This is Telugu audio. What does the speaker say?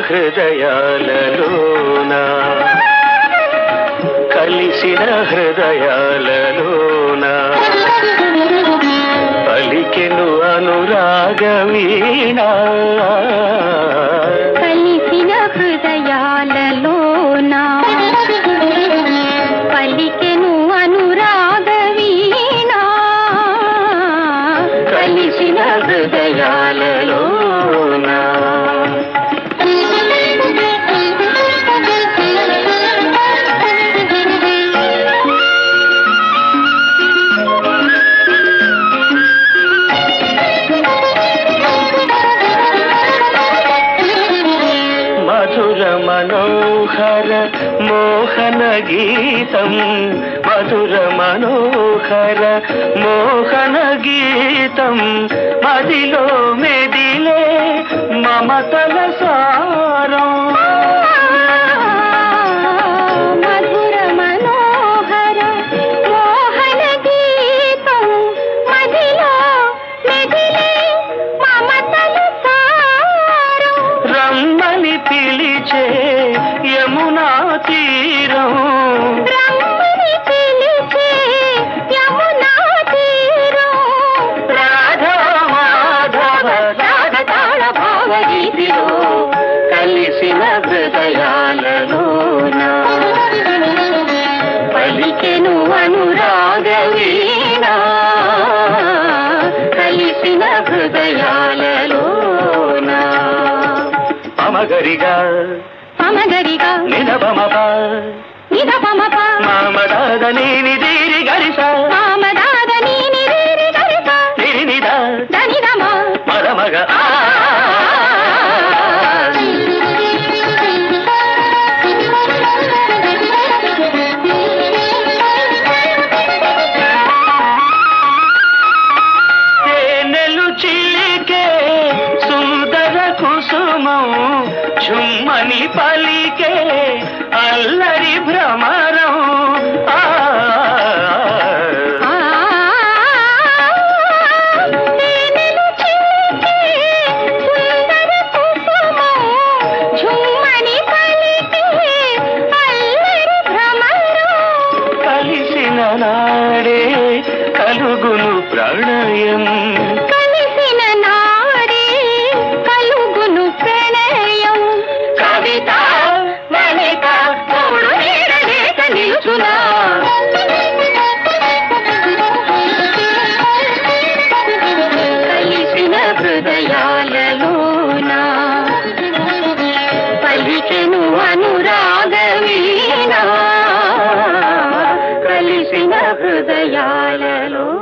హృదయాలలోన కలిసిన హృదయాలలోన పలికెను అనురాగ వీణ కలిసిన హృదయాలలోన పలికెను అనురాగ వీణ కలిసిన హృదయాలలోన మధుర మనోహర మోహన గీతం మధుర మనోహర మోహన గీతం మదిలో మెదిలే మమతల సారం మధుర మనోహర మోహన గీతం మదిలో మెదిలే మమతల సారం రమ్మని పిలిచే యమునా తీరం రమ్మని పిలిచే యమునా తీరం రాధా మాధవ రాగతాళ భావగీతిలో కలిసిన హృదయాలలోన పలికెను అనురాగ వీణ కలిసిన హృదయాలలోన పమగరిగా పమగరిగా నిలబమప నిద పమప మామదాద నీని దీరి గరిస మామదాద నీని రీరి గరిస నిరినిద దనిదమ మరమగ ఆ. తేనెలు చిలికే సుందర కుసుమం ఝుమ్మని పలికే అల్లరి భ్రమరం ఆ. ఆ తేనెలు చిలికే సుందర కుసుమం ఝుమ్మని పలికే అల్లరి భ్రమరం కలిసిన నాడే కలుగును ప్రణయం కలిసిన నాడే కలుగును ప్రణయం కవిత మణిక తోడు నీడలేక నిలుచునా కలిసిన హృదయాలలోన పలికెను అనురాగ వీణ కలిసిన హృదయాలలో